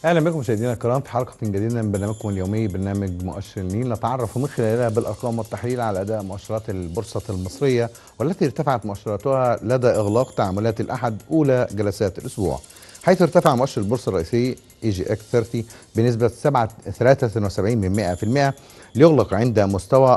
اهلا بكم مشاهدينا الكرام في حلقه جديده من برنامجكم اليومي برنامج مؤشر النيل نتعرف من خلالها بالارقام والتحليل على اداء مؤشرات البورصه المصريه والتي ارتفعت مؤشراتها لدى اغلاق تعاملات الاحد اولى جلسات الاسبوع حيث ارتفع مؤشر البورصه الرئيسي اي جي اكس 30 بنسبه 73 من 100% ليغلق عند مستوى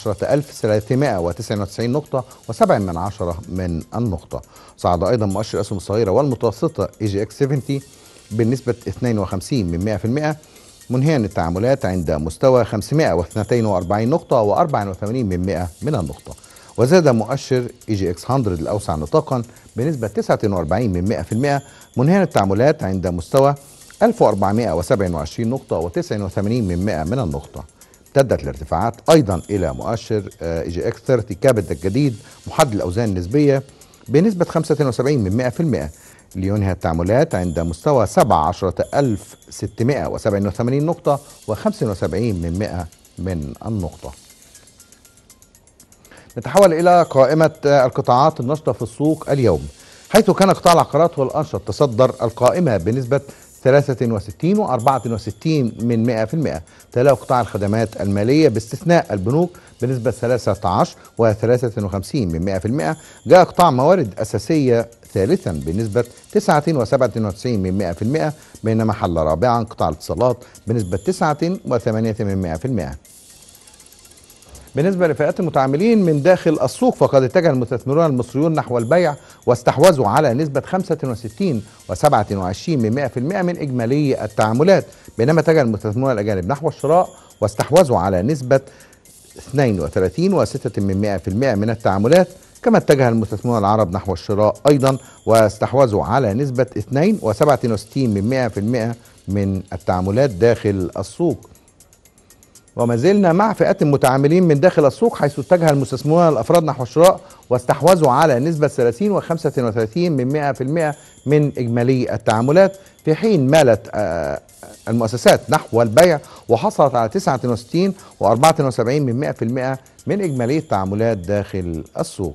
14399 نقطة و7 من عشرة من النقطة صعد أيضا مؤشر الأسهم الصغيرة والمتوسطة اي جي اكس 70 بنسبة 52 من 100% منهيا التعاملات عند مستوى 542 نقطة و84 من 100 من النقطة وزاد مؤشر اي جي اكس 100 الأوسع نطاقا بنسبة 49 من 100% منهيا التعاملات عند مستوى 1427 نقطة و89 من 100 من النقطة امتدت الارتفاعات أيضا إلى مؤشر اي جي اكس 30 كابت الجديد محدد الأوزان النسبية بنسبة 75 من 100% لينهي التعاملات عند مستوى 17687 نقطة و75 من 100 من النقطة نتحول إلى قائمة القطاعات النشطة في السوق اليوم حيث كان قطاع العقارات هو الأنشط تصدر القائمة بنسبة 63 و64 من 100% تلاه قطاع الخدمات المالية باستثناء البنوك بنسبة 13 و53 من 100% جاء قطاع موارد أساسية ثالثا بنسبة 99 من 100% بينما حل رابعا قطاع الاتصالات بنسبة 9 و8 من 100% بالنسبة لفئات المتعاملين من داخل السوق فقد اتجه المستثمرون المصريون نحو البيع واستحوذوا على نسبة 65 و27 من 100% من إجمالي التعاملات بينما اتجه المستثمرون الأجانب نحو الشراء واستحوذوا على نسبة 32 و6 من 100% من التعاملات كما اتجه المستثمرون العرب نحو الشراء أيضا واستحوذوا على نسبة 2 و67 من 100% من التعاملات داخل السوق وما زلنا مع فئات المتعاملين من داخل السوق حيث اتجه المستثمرون الافراد نحو الشراء واستحوذوا على نسبة 30 و35 من 100% من اجمالي التعاملات في حين مالت المؤسسات نحو البيع وحصلت على 69 و74 من 100% من اجمالي التعاملات داخل السوق.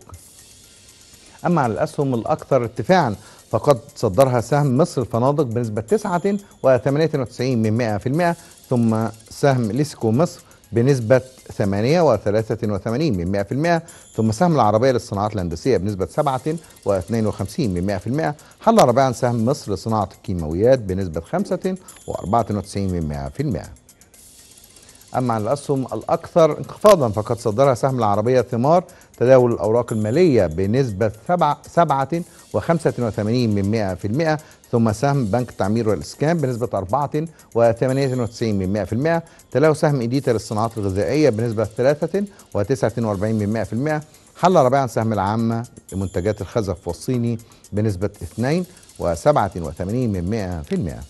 اما على الاسهم الاكثر ارتفاعا فقد صدرها سهم مصر الفنادق بنسبة 9 و98 من 100% ثم سهم ليسكو مصر بنسبة 8 و83 من 100% ثم سهم العربية للصناعات الهندسية بنسبة 7 و52 من 100% حل رابعا سهم مصر لصناعة الكيماويات بنسبة 5 و94 من 100% أما عن الأسهم الأكثر انخفاضا فقد صدرها سهم العربية ثمار تداول الأوراق المالية بنسبة 7 و85 من 100% ثم سهم بنك التعمير والإسكان بنسبة 4 و98 من 100% تلاه سهم إيديتا للصناعات الغذائية بنسبة 3 و49 من 100% حل رابعا سهم العامة لمنتجات الخزف والصيني بنسبة 2 و87 من 100%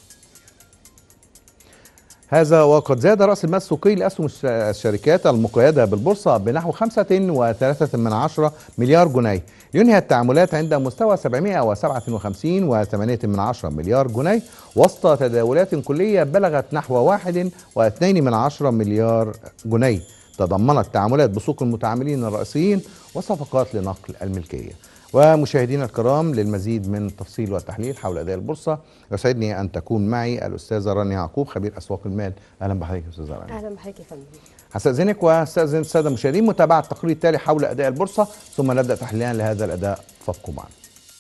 هذا وقد زاد رأس المال السوقي لأسهم الشركات المقيدة بالبورصة بنحو 5.3 من عشرة مليار جنيه ينهي التعاملات عند مستوى 757 و8 من عشرة مليار جنيه وسط تداولات كلية بلغت نحو 1.2 من عشرة مليار جنيه تضمنت تعاملات بسوق المتعاملين الرئيسيين وصفقات لنقل الملكيه ومشاهدينا الكرام للمزيد من التفصيل والتحليل حول اداء البورصه يسعدني ان تكون معي الاستاذه رانيا يعقوب خبير اسواق المال اهلا بحضرتك يا استاذه رانيا اهلا بحضرتك يا فندم هستاذنك واستاذن الساده المشاهدين متابعه التقرير التالي حول اداء البورصه ثم نبدا تحليلا لهذا الاداء فابقوا معنا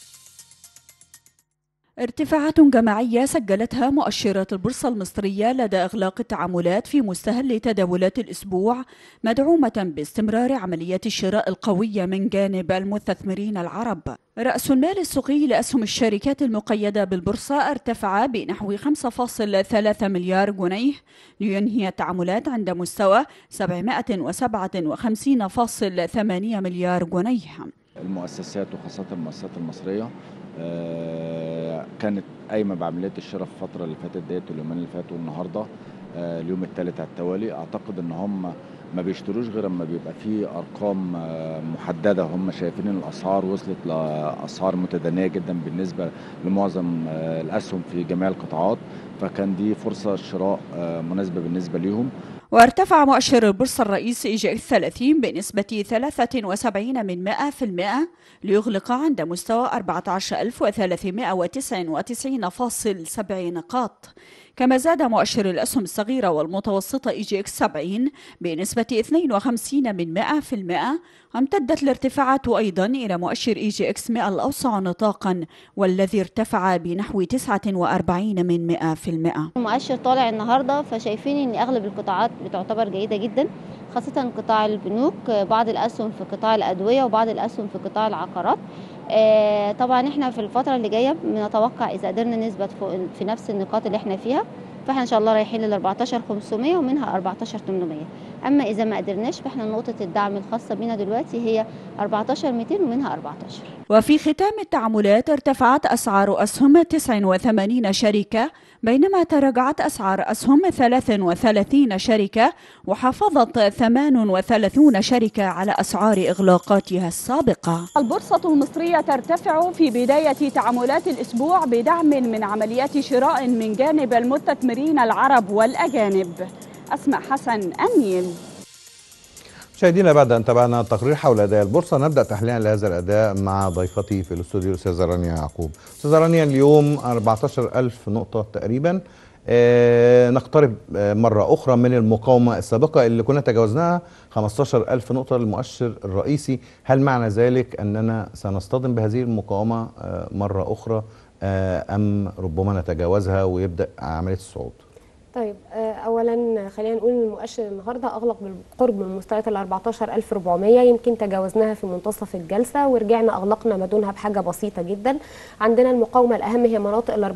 ارتفاعات جماعية سجلتها مؤشرات البورصة المصرية لدى إغلاق التعاملات في مستهل تداولات الأسبوع مدعومة باستمرار عمليات الشراء القوية من جانب المستثمرين العرب رأس المال السوقي لأسهم الشركات المقيدة بالبورصة ارتفع بنحو 5.3 مليار جنيه لينهي التعاملات عند مستوى 757.8 مليار جنيه المؤسسات وخاصة المؤسسات المصرية كانت قايمه بعمليات الشراء في الفتره اللي فاتت ديت واليومين اللي فاتوا والنهارده اليوم الثالث على التوالي اعتقد ان هم ما بيشتروش غير اما بيبقى في ارقام محدده هم شايفين ان الاسعار وصلت لاسعار متدنيه جدا بالنسبه لمعظم الاسهم في جميع القطاعات فكان دي فرصه شراء مناسبه بالنسبه ليهم وارتفع مؤشر البورصة الرئيسي جي اكس 30 بنسبة 73 من 100% ليغلق عند مستوى 14399.70 نقاط كما زاد مؤشر الأسهم الصغيرة والمتوسطة اي جي اكس 70 بنسبة 52 من 100% امتدت الارتفاعات أيضا إلى مؤشر اي جي اكس 100 الأوسع نطاقا والذي ارتفع بنحو 49 من 100% المؤشر طالع النهارده فشايفين ان اغلب القطاعات بتعتبر جيده جدا خاصه قطاع البنوك بعض الاسهم في قطاع الادويه وبعض الاسهم في قطاع العقارات آه، طبعا احنا في الفتره اللي جايه بنتوقع اذا قدرنا نثبت فوق- في نفس النقاط اللي احنا فيها فاحنا ان شاء الله رايحين لل 14500 ومنها 14800 اما اذا ما قدرناش فاحنا نقطه الدعم الخاصه بينا دلوقتي هي 14200 ومنها 14 وفي ختام التعاملات ارتفعت أسعار أسهم 89 شركة بينما تراجعت أسعار أسهم 33 شركة وحافظت 38 شركة على أسعار إغلاقاتها السابقة البورصة المصرية ترتفع في بداية تعاملات الأسبوع بدعم من عمليات شراء من جانب المستثمرين العرب والأجانب أسماء حسن النيل مشاهدينا بعد ان تابعنا التقرير حول اداء البورصه نبدا تحليلا لهذا الاداء مع ضيفتي في الاستوديو الاستاذه رانيا يعقوب. استاذه رانيا اليوم 14000 نقطه تقريبا آه نقترب آه مره اخرى من المقاومه السابقه اللي كنا تجاوزناها 15000 نقطه للمؤشر الرئيسي، هل معنى ذلك اننا سنصطدم بهذه المقاومه آه مره اخرى آه ام ربما نتجاوزها ويبدا عمليه الصعود؟ طيب آه، اولا خلينا نقول ان المؤشر النهارده اغلق بالقرب من مستويات ال 14400 يمكن تجاوزناها في منتصف الجلسه ورجعنا اغلقنا ما دونها بحاجه بسيطه جدا عندنا المقاومه الاهم هي مناطق ال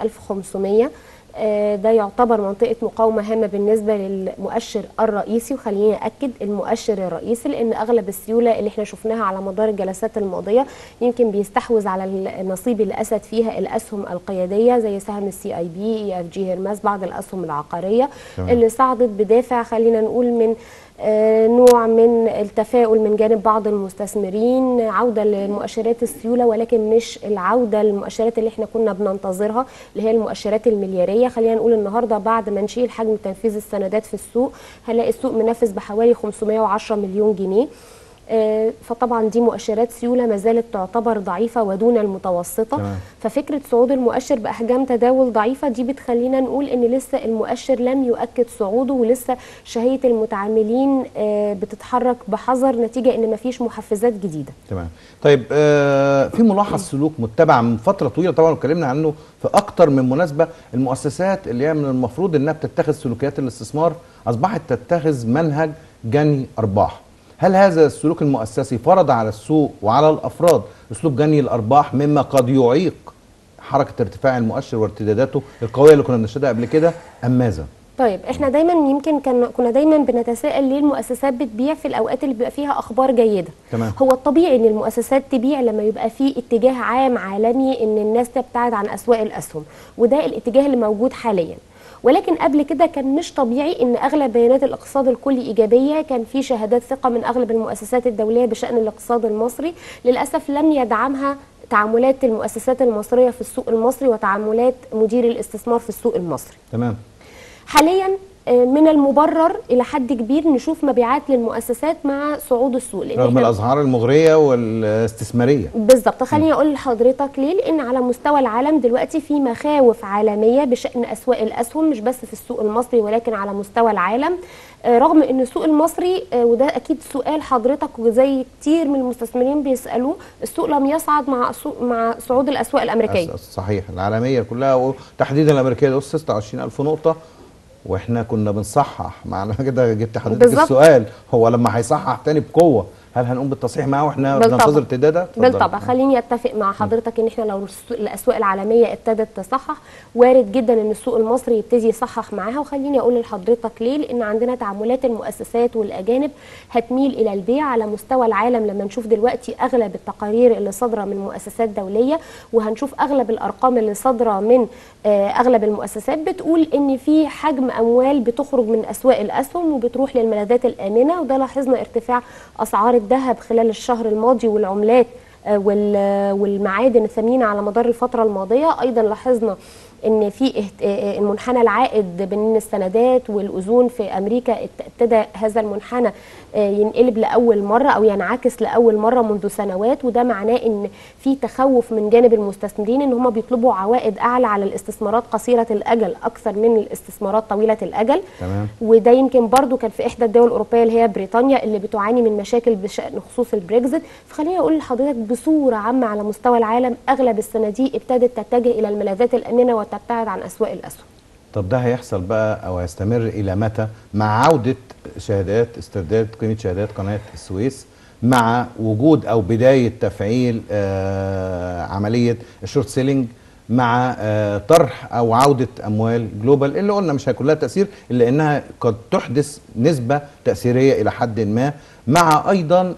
14500 آه، ده يعتبر منطقة مقاومة هامة بالنسبة للمؤشر الرئيسي وخليني أكد المؤشر الرئيسي لأن أغلب السيولة اللي احنا شفناها على مدار الجلسات الماضية يمكن بيستحوذ على النصيب اللي أسد فيها الأسهم القيادية زي سهم السي اي بي اي اف جي هرماس بعض الأسهم العقارية تمام. اللي صعدت بدافع خلينا نقول من آه، نوع من التفاؤل من جانب بعض المستثمرين عودة لمؤشرات السيولة ولكن مش العودة للمؤشرات اللي احنا كنا بننتظرها اللي هي المؤشرات المليارية خلينا نقول النهاردة بعد ما نشيل حجم تنفيذ السندات في السوق هنلاقي السوق منفذ بحوالي 510 مليون جنيه آه، فطبعا دي مؤشرات سيوله ما زالت تعتبر ضعيفه ودون المتوسطه تمام. ففكره صعود المؤشر باحجام تداول ضعيفه دي بتخلينا نقول ان لسه المؤشر لم يؤكد صعوده ولسه شهيه المتعاملين آه، بتتحرك بحذر نتيجه ان مفيش محفزات جديده تمام طيب آه في ملاحظ سلوك متبع من فتره طويله طبعا اتكلمنا عنه في اكتر من مناسبه المؤسسات اللي هي من المفروض انها بتتخذ سلوكيات الاستثمار اصبحت تتخذ منهج جني ارباح هل هذا السلوك المؤسسي فرض على السوق وعلى الافراد اسلوب جني الارباح مما قد يعيق حركه ارتفاع المؤشر وارتداداته القويه اللي كنا بنشهدها قبل كده ام ماذا؟ طيب احنا دايما يمكن كان كنا دايما بنتساءل ليه المؤسسات بتبيع في الاوقات اللي بيبقى فيها اخبار جيده تمام. هو الطبيعي ان المؤسسات تبيع لما يبقى في اتجاه عام عالمي ان الناس تبتعد عن اسواق الاسهم وده الاتجاه اللي موجود حاليا ولكن قبل كده كان مش طبيعي ان اغلب بيانات الاقتصاد الكلي ايجابيه كان في شهادات ثقه من اغلب المؤسسات الدوليه بشان الاقتصاد المصري للاسف لم يدعمها تعاملات المؤسسات المصريه في السوق المصري وتعاملات مدير الاستثمار في السوق المصري تمام حاليا آه، من المبرر الى حد كبير نشوف مبيعات للمؤسسات مع صعود السوق لأن رغم إحنا- الازهار المغريه والاستثماريه بالظبط خليني اقول لحضرتك ليه لان على مستوى العالم دلوقتي في مخاوف عالميه بشان اسواق الاسهم مش بس في السوق المصري ولكن على مستوى العالم آه، رغم ان السوق المصري آه، وده اكيد سؤال حضرتك وزي كتير من المستثمرين بيسالوه السوق لم يصعد مع سوق مع صعود الاسواق الامريكيه أس- صحيح العالميه كلها وتحديدا الامريكيه دول 26000 نقطه واحنا كنا بنصحح معنى كده جبت حضرتك بالظبط. السؤال هو لما هيصحح تاني بقوه هل هنقوم بالتصحيح معاه واحنا بالطبع. بننتظر ارتداده اتفضل. بالطبع خليني اتفق مع حضرتك ان احنا لو السوق- الاسواق العالميه ابتدت تصحح وارد جدا ان السوق المصري يبتدي يصحح معاها وخليني اقول لحضرتك ليه لان عندنا تعاملات المؤسسات والاجانب هتميل الى البيع على مستوى العالم لما نشوف دلوقتي اغلب التقارير اللي صادره من مؤسسات دوليه وهنشوف اغلب الارقام اللي صادره من آه، اغلب المؤسسات بتقول ان في حجم اموال بتخرج من اسواق الاسهم وبتروح للملاذات الامنه وده لاحظنا ارتفاع اسعار الذهب خلال الشهر الماضي والعملات آه، وال- والمعادن الثمينه على مدار الفتره الماضيه ايضا لاحظنا ان في اهت- آه، المنحنى العائد بين السندات والاذون في امريكا ات- ابتدى هذا المنحنى آه، ينقلب لاول مره او ينعكس لاول مره منذ سنوات وده معناه ان في تخوف من جانب المستثمرين ان هم بيطلبوا عوائد اعلى على الاستثمارات قصيره الاجل اكثر من الاستثمارات طويله الاجل تمام وده يمكن برضو كان في احدى الدول الاوروبيه اللي هي بريطانيا اللي بتعاني من مشاكل بشان خصوص البريكزت فخليني اقول لحضرتك بصوره عامه على مستوى العالم اغلب الصناديق ابتدت تتجه الى الملاذات الامنه وتبتعد عن اسواق الاسهم طب ده هيحصل بقى او هيستمر الى متى مع عوده شهادات استرداد قيمه شهادات قناه السويس مع وجود او بدايه تفعيل آه عمليه الشورت سيلينج مع آه طرح او عوده اموال جلوبال اللي قلنا مش هيكون لها تاثير الا انها قد تحدث نسبه تاثيريه الى حد ما مع ايضا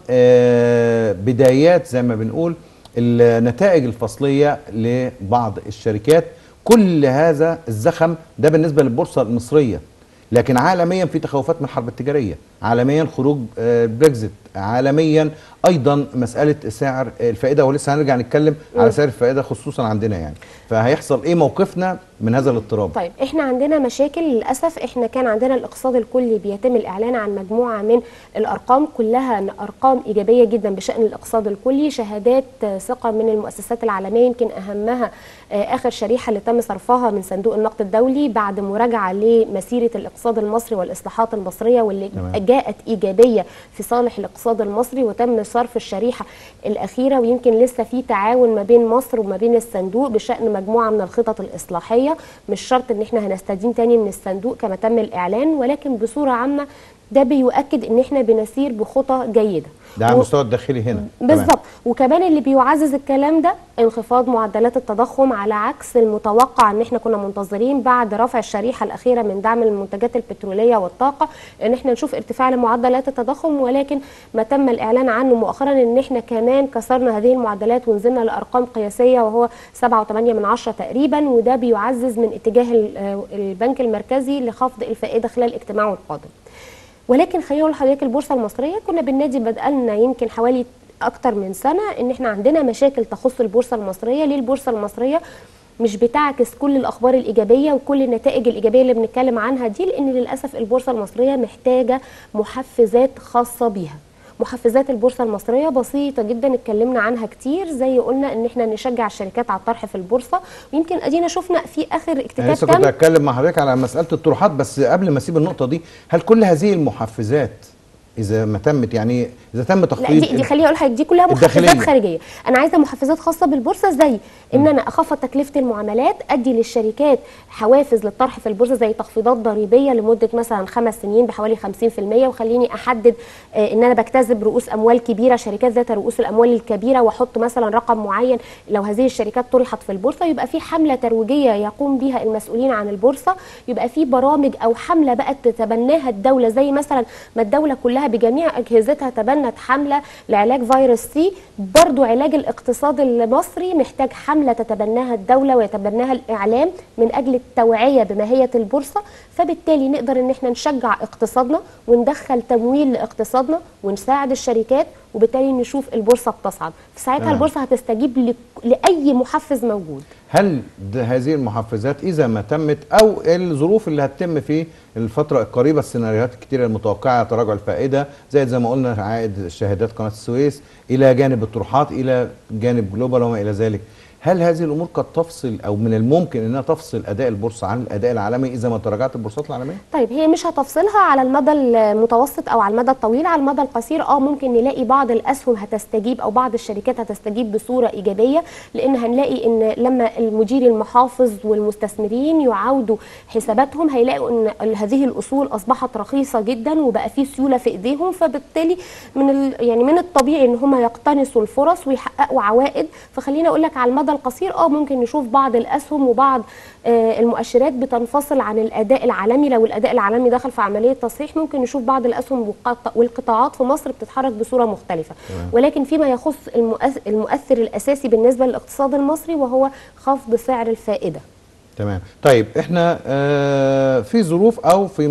آه بدايات زي ما بنقول النتائج الفصليه لبعض الشركات كل هذا الزخم ده بالنسبه للبورصه المصريه لكن عالميا في تخوفات من الحرب التجاريه عالميا خروج آه، بريكزت عالميا ايضا مساله سعر الفائده ولسه هنرجع نتكلم على سعر الفائده خصوصا عندنا يعني فهيحصل ايه موقفنا من هذا الاضطراب طيب احنا عندنا مشاكل للاسف احنا كان عندنا الاقتصاد الكلي بيتم الاعلان عن مجموعه من الارقام كلها ارقام ايجابيه جدا بشان الاقتصاد الكلي شهادات آه، ثقه من المؤسسات العالميه يمكن اهمها آه، اخر شريحه اللي تم صرفها من صندوق النقد الدولي بعد مراجعه لمسيره الاقتصاد المصري والاصلاحات المصريه واللي تمام. جاءت ايجابيه في صالح الاقتصاد المصري وتم صرف الشريحه الاخيره ويمكن لسه في تعاون ما بين مصر وما بين الصندوق بشان مجموعه من الخطط الاصلاحيه مش شرط ان احنا هنستدين تاني من الصندوق كما تم الاعلان ولكن بصوره عامه ده بيؤكد ان احنا بنسير بخطى جيده ده على و- المستوى الداخلي هنا تمام. بالظبط وكمان اللي بيعزز الكلام ده انخفاض معدلات التضخم على عكس المتوقع ان احنا كنا منتظرين بعد رفع الشريحه الاخيره من دعم المنتجات البتروليه والطاقه ان احنا نشوف ارتفاع لمعدلات التضخم ولكن ما تم الاعلان عنه مؤخرا ان احنا كمان كسرنا هذه المعدلات ونزلنا لارقام قياسيه وهو 7.8 من عشرة تقريبا وده بيعزز من اتجاه ال- آه البنك المركزي لخفض الفائده خلال اجتماعه القادم ولكن خليني اقول لحضرتك البورصه المصريه كنا بالنادي بدأنا يمكن حوالي اكتر من سنه ان احنا عندنا مشاكل تخص البورصه المصريه ليه البورصه المصريه مش بتعكس كل الاخبار الايجابيه وكل النتائج الايجابيه اللي بنتكلم عنها دي لان للاسف البورصه المصريه محتاجه محفزات خاصه بيها محفزات البورصه المصريه بسيطه جدا اتكلمنا عنها كتير زي قلنا ان احنا نشجع الشركات على الطرح في البورصه ويمكن ادينا شفنا في اخر انا اكتتاب لسه كنت تم هتكلم مع حضرتك على مساله الطروحات بس قبل ما اسيب النقطه دي هل كل هذه المحفزات اذا ما تمت يعني اذا تم لا تخفيض دي, دي خليني اقول لحضرتك دي كلها محفزات الداخلية. خارجيه انا عايزه محفزات خاصه بالبورصه زي ان انا اخفض تكلفه المعاملات ادي للشركات حوافز للطرح في البورصه زي تخفيضات ضريبيه لمده مثلا خمس سنين بحوالي 50% وخليني احدد آه، ان انا بجتذب رؤوس اموال كبيره شركات ذات رؤوس الاموال الكبيره واحط مثلا رقم معين لو هذه الشركات طرحت في البورصه يبقى في حمله ترويجيه يقوم بها المسؤولين عن البورصه يبقى في برامج او حمله بقت تتبناها الدوله زي مثلا ما الدوله كلها بجميع اجهزتها تبنت حمله لعلاج فيروس سي برضو علاج الاقتصاد المصري محتاج حمله تتبناها الدوله ويتبناها الاعلام من اجل التوعيه بماهيه البورصه فبالتالي نقدر ان احنا نشجع اقتصادنا وندخل تمويل لاقتصادنا ونساعد الشركات وبالتالي نشوف البورصه بتصعد في ساعتها تمام. البورصه هتستجيب لك- لاي محفز موجود هل ده هذه المحفزات اذا ما تمت او الظروف اللي هتتم في الفتره القريبه السيناريوهات الكتيره المتوقعه تراجع الفائده زي زي ما قلنا عائد شهادات قناه السويس الى جانب الطروحات الى جانب جلوبال وما الى ذلك هل هذه الامور قد تفصل او من الممكن انها تفصل اداء البورصه عن الاداء العالمي اذا ما تراجعت البورصات العالميه؟ طيب هي مش هتفصلها على المدى المتوسط او على المدى الطويل على المدى القصير اه ممكن نلاقي بعض الاسهم هتستجيب او بعض الشركات هتستجيب بصوره ايجابيه لان هنلاقي ان لما المدير المحافظ والمستثمرين يعاودوا حساباتهم هيلاقوا ان هذه الاصول اصبحت رخيصه جدا وبقى في سيوله في ايديهم فبالتالي من ال يعني من الطبيعي ان هم يقتنصوا الفرص ويحققوا عوائد فخليني اقول لك على المدى القصير اه ممكن نشوف بعض الاسهم وبعض آه المؤشرات بتنفصل عن الاداء العالمي لو الاداء العالمي دخل في عمليه تصحيح ممكن نشوف بعض الاسهم والقط- والقطاعات في مصر بتتحرك بصوره مختلفه ولكن فيما يخص المؤث- المؤثر الاساسي بالنسبه للاقتصاد المصري وهو خفض سعر الفائده تمام طيب احنا آه في ظروف او في ما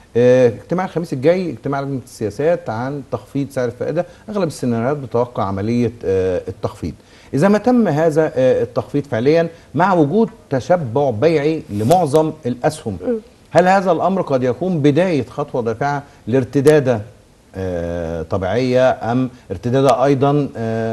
آه، اجتماع الخميس الجاي اجتماع لجنه السياسات عن تخفيض سعر الفائده اغلب السيناريوهات بتتوقع عمليه آه، التخفيض اذا ما تم هذا آه، التخفيض فعليا مع وجود تشبع بيعي لمعظم الاسهم هل هذا الامر قد يكون بدايه خطوه دافعه لارتداده آه، طبيعيه ام ارتداده ايضا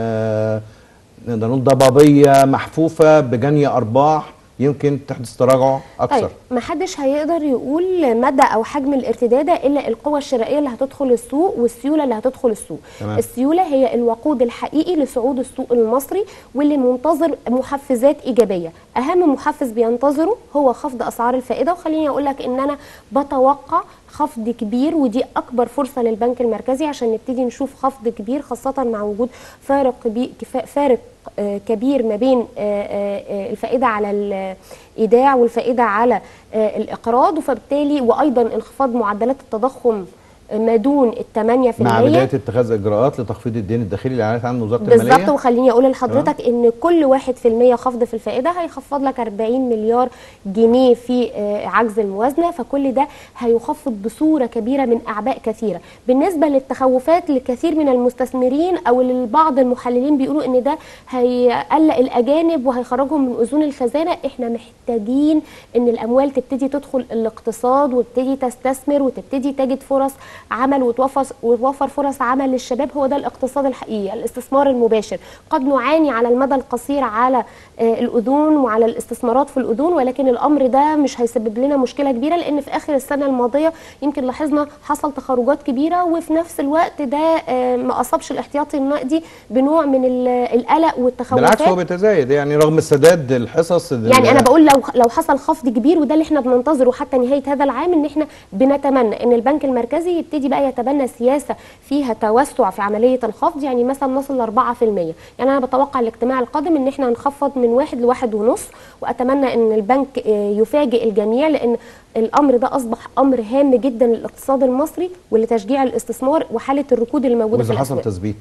آه، نقدر نقول ضبابيه محفوفه بجني ارباح يمكن تحدث تراجع اكثر طيب ما حدش هيقدر يقول مدى او حجم الارتداده الا القوى الشرائيه اللي هتدخل السوق والسيوله اللي هتدخل السوق تمام. السيوله هي الوقود الحقيقي لصعود السوق المصري واللي منتظر محفزات ايجابيه اهم محفز بينتظره هو خفض اسعار الفائده وخليني اقول لك ان انا بتوقع خفض كبير ودي اكبر فرصه للبنك المركزي عشان نبتدي نشوف خفض كبير خاصه مع وجود فارق كبير فارق آه، كبير ما بين آه، آه، آه، الفائده على الايداع والفائده على آه، الاقراض فبالتالي وايضا انخفاض معدلات التضخم ما دون ال 8% مع بدايه اتخاذ اجراءات لتخفيض الدين الداخلي اللي اعلنت عنه وزاره بالظبط الماليه وخليني اقول لحضرتك ان كل واحد في المية خفض في الفائده هيخفض لك 40 مليار جنيه في آه، عجز الموازنه فكل ده هيخفض بصوره كبيره من اعباء كثيره بالنسبه للتخوفات لكثير من المستثمرين او لبعض المحللين بيقولوا ان ده هيقلق الاجانب وهيخرجهم من اذون الخزانه احنا محتاجين ان الاموال تبتدي تدخل الاقتصاد وتبتدي تستثمر وتبتدي تجد فرص عمل وتوفر وتوفر فرص عمل للشباب هو ده الاقتصاد الحقيقي الاستثمار المباشر قد نعاني على المدى القصير على آه، الاذون وعلى الاستثمارات في الاذون ولكن الامر ده مش هيسبب لنا مشكله كبيره لان في اخر السنه الماضيه يمكن لاحظنا حصل تخرجات كبيره وفي نفس الوقت ده آه، ما اصابش الاحتياطي النقدي بنوع من ال- القلق والتخوفات بالعكس هو بيتزايد يعني رغم سداد الحصص يعني انا بقول لو لو حصل خفض كبير وده اللي احنا بننتظره حتى نهايه هذا العام ان احنا بنتمنى ان البنك المركزي يبتدي بقى يتبنى سياسه فيها توسع في عمليه الخفض يعني مثلا نصل ل 4% يعني انا بتوقع الاجتماع القادم ان احنا نخفض من واحد لواحد ونص واتمنى ان البنك آه، يفاجئ الجميع لان الامر ده اصبح امر هام جدا للاقتصاد المصري ولتشجيع الاستثمار وحاله الركود اللي موجوده في واذا حصل الاسواق تثبيت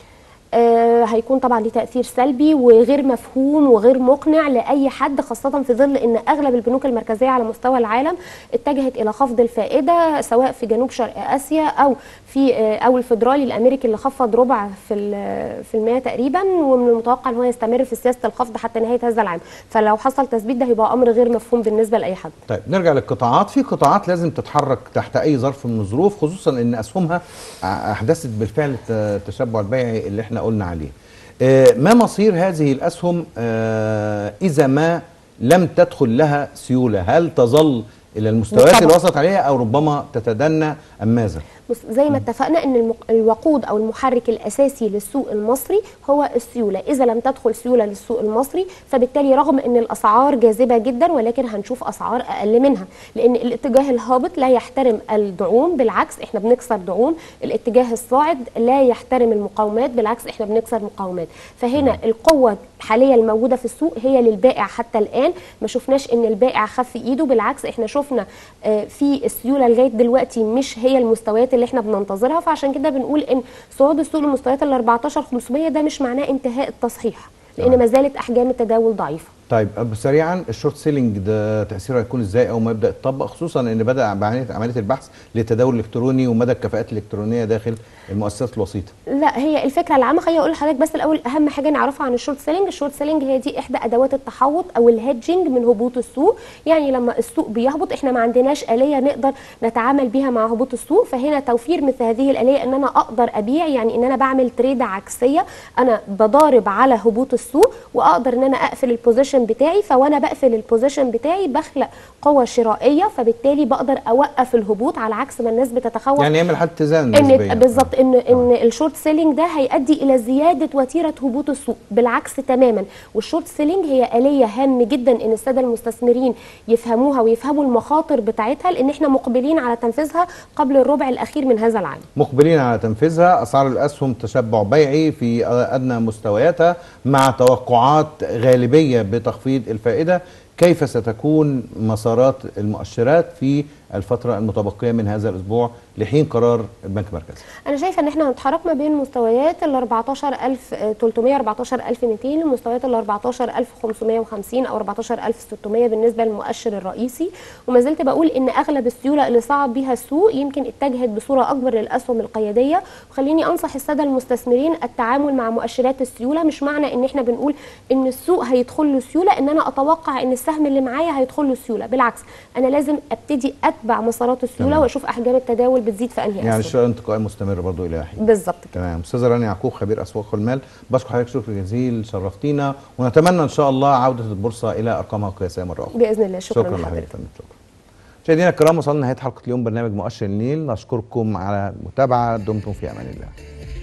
آه، هيكون طبعا ليه تاثير سلبي وغير مفهوم وغير مقنع لاي حد خاصه في ظل ان اغلب البنوك المركزيه على مستوى العالم اتجهت الى خفض الفائده سواء في جنوب شرق اسيا او في آه، او الفدرالي الامريكي اللي خفض ربع في ال- في المية تقريبا ومن المتوقع ان هو يستمر في سياسه الخفض حتى نهايه هذا العام فلو حصل تثبيت ده هيبقى امر غير مفهوم بالنسبه لاي حد طيب نرجع للقطاعات في قطاعات لازم تتحرك تحت اي ظرف من الظروف خصوصا ان اسهمها ع- احدثت بالفعل الت- التشبع البيعي اللي احنا قلنا عليه آه، ما مصير هذه الاسهم آه، اذا ما لم تدخل لها سيوله هل تظل الى المستويات بالطبع. اللي وصلت عليها او ربما تتدنى ام ماذا بص زي ما اتفقنا ان المق- الوقود او المحرك الاساسي للسوق المصري هو السيوله اذا لم تدخل سيوله للسوق المصري فبالتالي رغم ان الاسعار جاذبه جدا ولكن هنشوف اسعار اقل منها لان الاتجاه الهابط لا يحترم الدعوم بالعكس احنا بنكسر دعوم الاتجاه الصاعد لا يحترم المقاومات بالعكس احنا بنكسر مقاومات فهنا القوه الحاليه الموجوده في السوق هي للبائع حتى الان ما شفناش ان البائع خف ايده بالعكس احنا شفنا آه، في السيوله لغايه دلوقتي مش هي المستويات اللي احنا بننتظرها فعشان كده بنقول ان صعود السوق لمستويات ال 14500 ده مش معناه انتهاء التصحيح لان ما زالت احجام التداول ضعيفه طيب أب- سريعا الشورت سيلينج ده تاثيره هيكون ازاي اول ما يبدا يتطبق خصوصا ان بدا بعمليه عمليه البحث للتداول الالكتروني ومدى الكفاءات الالكترونيه داخل المؤسسات الوسيطه لا هي الفكره العامه خليني اقول لحضرتك بس الاول اهم حاجه نعرفها عن الشورت سيلينج الشورت سيلينج هي دي احدى ادوات التحوط او الهيدجنج من هبوط السوق يعني لما السوق بيهبط احنا ما عندناش اليه نقدر نتعامل بيها مع هبوط السوق فهنا توفير مثل هذه الاليه ان انا اقدر ابيع يعني ان انا بعمل تريد عكسيه انا بضارب على هبوط السوق واقدر ان انا اقفل البوزيشن بتاعي فوانا بقفل البوزيشن بتاعي بخلق قوه شرائيه فبالتالي بقدر اوقف الهبوط على عكس ما الناس بتتخوف يعني يعمل حد اتزان نسبيا ان بالظبط ان ان الشورت سيلينج ده هيؤدي الى زياده وتيره هبوط السوق بالعكس تماما والشورت سيلينج هي اليه هام جدا ان الساده المستثمرين يفهموها ويفهموا المخاطر بتاعتها لان احنا مقبلين على تنفيذها قبل الربع الاخير من هذا العام مقبلين على تنفيذها اسعار الاسهم تشبع بيعي في ادنى مستوياتها مع توقعات غالبيه بتخفيض الفائده كيف ستكون مسارات المؤشرات في الفتره المتبقيه من هذا الاسبوع لحين قرار البنك المركزي انا شايفه ان احنا هنتحرك ما بين مستويات ال 14300 14200 لمستويات ال 14550 او 14600 بالنسبه للمؤشر الرئيسي وما زلت بقول ان اغلب السيوله اللي صعد بيها السوق يمكن اتجهت بصوره اكبر للاسهم القياديه وخليني انصح الساده المستثمرين التعامل مع مؤشرات السيوله مش معنى ان احنا بنقول ان السوق هيدخل له سيوله ان انا اتوقع ان السهم اللي معايا هيدخل له سيوله بالعكس انا لازم ابتدي اتبع مسارات السيوله تمام. واشوف احجام التداول بتزيد في انهي يعني اسهم الشراء انتقائي مستمر برضو الى حين بالظبط كده تمام استاذه رانيا يعقوب خبير اسواق المال بشكر حضرتك شكر جزيل شرفتينا ونتمنى ان شاء الله عوده البورصه الى ارقامها القياسيه مره اخرى باذن الله شكرا, شكرا لحضرتك لحضرتك فندم، شكرا مشاهدينا الكرام وصلنا نهايه حلقه اليوم برنامج مؤشر النيل نشكركم على المتابعه دمتم في امان الله